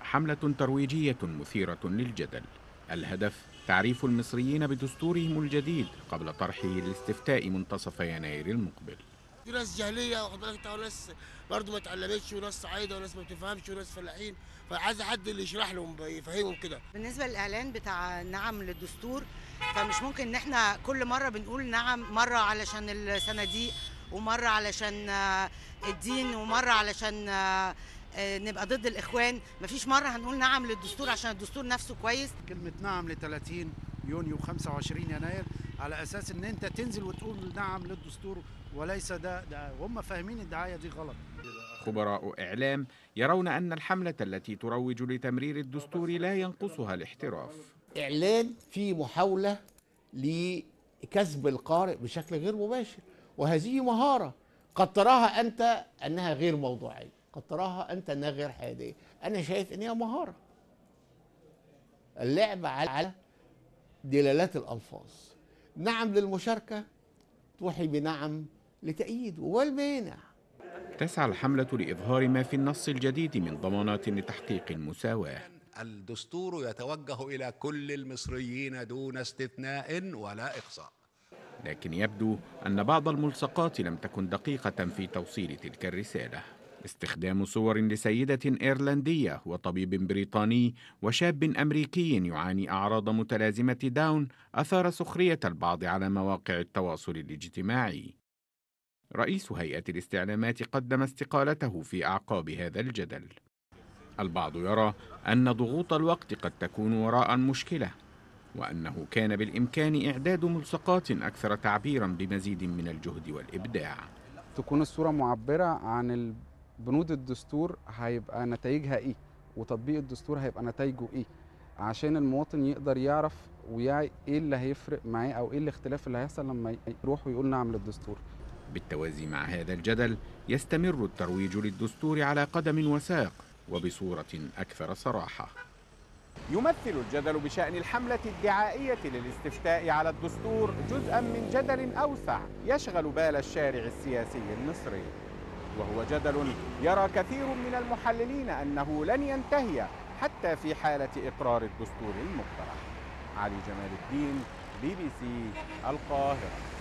حملة ترويجية مثيرة للجدل الهدف تعريف المصريين بدستورهم الجديد قبل طرحه للاستفتاء منتصف يناير المقبل في ناس جاهليه واخد بالك انت وناس برضه ما اتعلمتش وناس صعيده وناس ما بتفهمش وناس فلاحين فعايز حد اللي يشرح لهم يفهمهم كده بالنسبه للاعلان بتاع نعم للدستور فمش ممكن ان احنا كل مره بنقول نعم مره علشان الصناديق ومره علشان آه، الدين ومره علشان آه، آه، نبقى ضد الاخوان مفيش مره هنقول نعم للدستور عشان الدستور نفسه كويس كلمة نعم ل 30 يونيو 25 يناير على اساس ان انت تنزل وتقول نعم للدستور وليس ده, ده هم فاهمين الدعايه دي غلط خبراء إعلام يرون أن الحملة التي تروج لتمرير الدستور لا ينقصها الاحتراف اعلان في محاوله لكسب القارئ بشكل غير مباشر وهذه مهاره قد تراها انت انها غير موضوعيه قد تراها انت انها غير حياديه انا شايف ان هي مهاره اللعب على دلالات الالفاظ نعم للمشاركه توحي بنعم لتأييد والمانع تسعى الحملة لإظهار ما في النص الجديد من ضمانات لتحقيق المساواة الدستور يتوجه إلى كل المصريين دون استثناء ولا إقصاء لكن يبدو أن بعض الملصقات لم تكن دقيقة في توصيل تلك الرسالة استخدام صور لسيدة إيرلندية وطبيب بريطاني وشاب أمريكي يعاني أعراض متلازمة داون أثار سخرية البعض على مواقع التواصل الاجتماعي رئيس هيئة الاستعلامات قدم استقالته في أعقاب هذا الجدل البعض يرى أن ضغوط الوقت قد تكون وراء المشكلة وأنه كان بالإمكان إعداد ملصقات أكثر تعبيرا بمزيد من الجهد والإبداع تكون الصورة معبرة عن بنود الدستور هيبقى نتائجها ايه وتطبيق الدستور هيبقى نتائجه ايه عشان المواطن يقدر يعرف ويعي ايه اللي هيفرق معاه او ايه الاختلاف اللي هيحصل لما يروح ويقول نعم للدستور بالتوازي مع هذا الجدل يستمر الترويج للدستور على قدم وساق وبصورة أكثر صراحة يمثل الجدل بشأن الحملة الدعائية للاستفتاء على الدستور جزءا من جدل أوسع يشغل بال الشارع السياسي المصري وهو جدل يرى كثير من المحللين أنه لن ينتهي حتى في حالة إقرار الدستور المقترح علي جمال الدين بي بي سي القاهرة